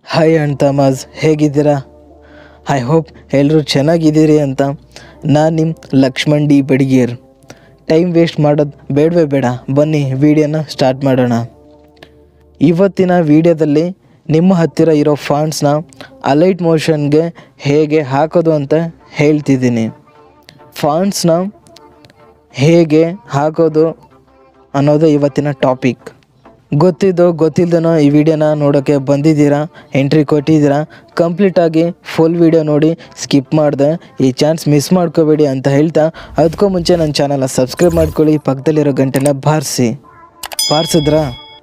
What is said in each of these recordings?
hi ಅಣ್ಣ ತಮಾಜ್ ಹೇಗಿದ್ದೀರಾ I hope ಎಲ್ಲರೂ ಚೆನ್ನಾಗಿದ್ದೀರಿ ಅಂತ ನಾನು ನಿಮ್ಮ Lakshman D Badiger time waste ಮಾಡೋದು ಬೇಡವೇ ಬೇಡ ಬನ್ನಿ ವಿಡಿಯೋನ ಸ್ಟಾರ್ಟ್ ಮಾಡೋಣ ಇವತ್ತಿನ ವಿಡಿಯೋದಲ್ಲಿ ನಿಮ್ಮ ಹತ್ತಿರ ಇರೋ ಫಾಂಟ್ಸ್ನ ಅಲೈಟ್ ಮೋಷನ್ಗೆ ಹೇಗೆ ಹಾಕೋದು ಅಂತ ಹೇಳ್ತಿದ್ದೀನಿ ಫಾಂಟ್ಸ್ನ ಹೇಗೆ ಹಾಕೋದು ಅನ್ನೋದು ಇವತ್ತಿನ ಟಾಪಿಕ್ ಗೊತ್ತಿದ್ದೋ ಗೊತ್ತಿಲ್ದನೋ ಈ ವಿಡಿಯೋನ ನೋಡೋಕ್ಕೆ ಬಂದಿದ್ದೀರಾ ಎಂಟ್ರಿ ಕೊಟ್ಟಿದ್ದೀರಾ ಕಂಪ್ಲೀಟಾಗಿ ಫುಲ್ ವಿಡಿಯೋ ನೋಡಿ ಸ್ಕಿಪ್ ಮಾಡಿದೆ ಈ ಚಾನ್ಸ್ ಮಿಸ್ ಮಾಡ್ಕೋಬೇಡಿ ಅಂತ ಹೇಳ್ತಾ ಅದಕ್ಕೂ ಮುಂಚೆ ನನ್ನ ಚಾನಲ್ನ ಸಬ್ಸ್ಕ್ರೈಬ್ ಮಾಡ್ಕೊಳ್ಳಿ ಪಕ್ಕದಲ್ಲಿರೋ ಗಂಟೆನ ಬಾರಿಸಿ ಬಾರಿಸಿದ್ರಾ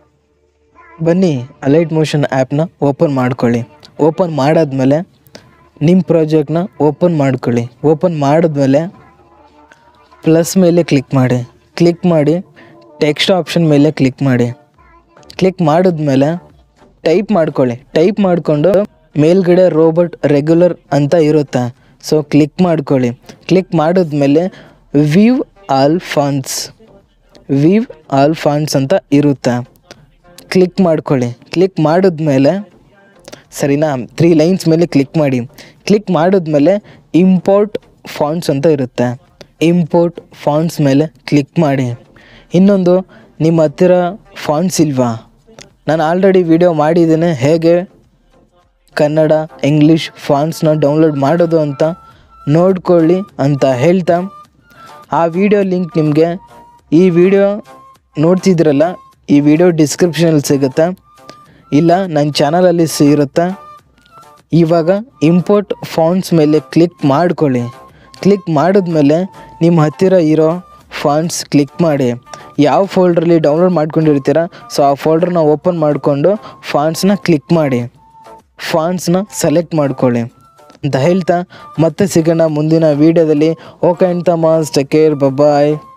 ಬನ್ನಿ ಅಲೈಟ್ ಮೋಷನ್ ಆ್ಯಪ್ನ ಓಪನ್ ಮಾಡ್ಕೊಳ್ಳಿ ಓಪನ್ ಮಾಡಾದ್ಮೇಲೆ ನಿಮ್ಮ ಪ್ರಾಜೆಕ್ಟ್ನ ಓಪನ್ ಮಾಡ್ಕೊಳ್ಳಿ ಓಪನ್ ಮಾಡಿದ್ಮೇಲೆ ಪ್ಲಸ್ ಮೇಲೆ ಕ್ಲಿಕ್ ಮಾಡಿ ಕ್ಲಿಕ್ ಮಾಡಿ ಟೆಕ್ಸ್ಟ್ ಆಪ್ಷನ್ ಮೇಲೆ ಕ್ಲಿಕ್ ಮಾಡಿ ಕ್ಲಿಕ್ ಮಾಡಿದ್ಮೇಲೆ ಟೈಪ್ ಮಾಡ್ಕೊಳ್ಳಿ ಟೈಪ್ ಮಾಡಿಕೊಂಡು ಮೇಲ್ಗಡೆ ರೋಬೋಟ್ ರೆಗ್ಯುಲರ್ ಅಂತ ಇರುತ್ತೆ ಸೊ ಕ್ಲಿಕ್ ಮಾಡ್ಕೊಳ್ಳಿ ಕ್ಲಿಕ್ ಮಾಡಿದ್ಮೇಲೆ view all fonts view all fonts ಅಂತ ಇರುತ್ತೆ ಕ್ಲಿಕ್ ಮಾಡ್ಕೊಳ್ಳಿ ಕ್ಲಿಕ್ ಮಾಡಿದ್ಮೇಲೆ ಸರಿನಾ ತ್ರೀ ಲೈನ್ಸ್ ಮೇಲೆ ಕ್ಲಿಕ್ ಮಾಡಿ ಕ್ಲಿಕ್ ಮಾಡಿದ್ಮೇಲೆ ಇಂಪೋರ್ಟ್ ಫಾಂಟ್ಸ್ ಅಂತ ಇರುತ್ತೆ ಇಂಪೋರ್ಟ್ ಫಾಂಟ್ಸ್ ಮೇಲೆ ಕ್ಲಿಕ್ ಮಾಡಿ ಇನ್ನೊಂದು ನಿಮ್ಮ ಹತ್ತಿರ ಫಾಂಟ್ಸ್ ಇಲ್ವಾ ನಾನು ಆಲ್ರೆಡಿ ವಿಡಿಯೋ ಮಾಡಿದ್ದೇನೆ ಹೇಗೆ ಕನ್ನಡ ಇಂಗ್ಲೀಷ್ ಫಾಂಟ್ಸ್ನ ಡೌನ್ಲೋಡ್ ಮಾಡೋದು ಅಂತ ನೋಡ್ಕೊಳ್ಳಿ ಅಂತ ಹೇಳ್ತಾ ಆ ವಿಡಿಯೋ ಲಿಂಕ್ ನಿಮಗೆ ಈ ವಿಡಿಯೋ ನೋಡ್ತಿದ್ರಲ್ಲ ಈ ವಿಡಿಯೋ ಡಿಸ್ಕ್ರಿಪ್ಷನಲ್ಲಿ ಸಿಗುತ್ತೆ ಇಲ್ಲ ನನ್ನ ಚಾನಲಲ್ಲಿ ಇರುತ್ತೆ ಇವಾಗ ಇಂಪೋರ್ಟ್ ಫಾಂಟ್ಸ್ ಮೇಲೆ ಕ್ಲಿಕ್ ಮಾಡ್ಕೊಳ್ಳಿ ಕ್ಲಿಕ್ ಮಾಡಿದ್ಮೇಲೆ ನಿಮ್ಮ ಹತ್ತಿರ ಇರೋ ಫಾಂಟ್ಸ್ ಕ್ಲಿಕ್ ಮಾಡಿ ಯಾವ ಫೋಲ್ಡ್ರಲ್ಲಿ ಡೌನ್ಲೋಡ್ ಮಾಡ್ಕೊಂಡಿರ್ತೀರ ಸೊ ಆ ಫೋಲ್ಡ್ರನ್ನ ಓಪನ್ ಮಾಡಿಕೊಂಡು ಫಾಂಟ್ಸ್ನ ಕ್ಲಿಕ್ ಮಾಡಿ ಫಾಂಟ್ಸ್ನ ಸೆಲೆಕ್ಟ್ ಮಾಡ್ಕೊಳ್ಳಿ ಅಂತ ಹೇಳ್ತಾ ಮತ್ತೆ ಸಿಗೋಣ ಮುಂದಿನ ವೀಡಿಯೋದಲ್ಲಿ ಓಕೆ ಅಂತ ಮಾಸ್ ಟೇಕ್ ಕೇರ್ ಬಬಾಯ್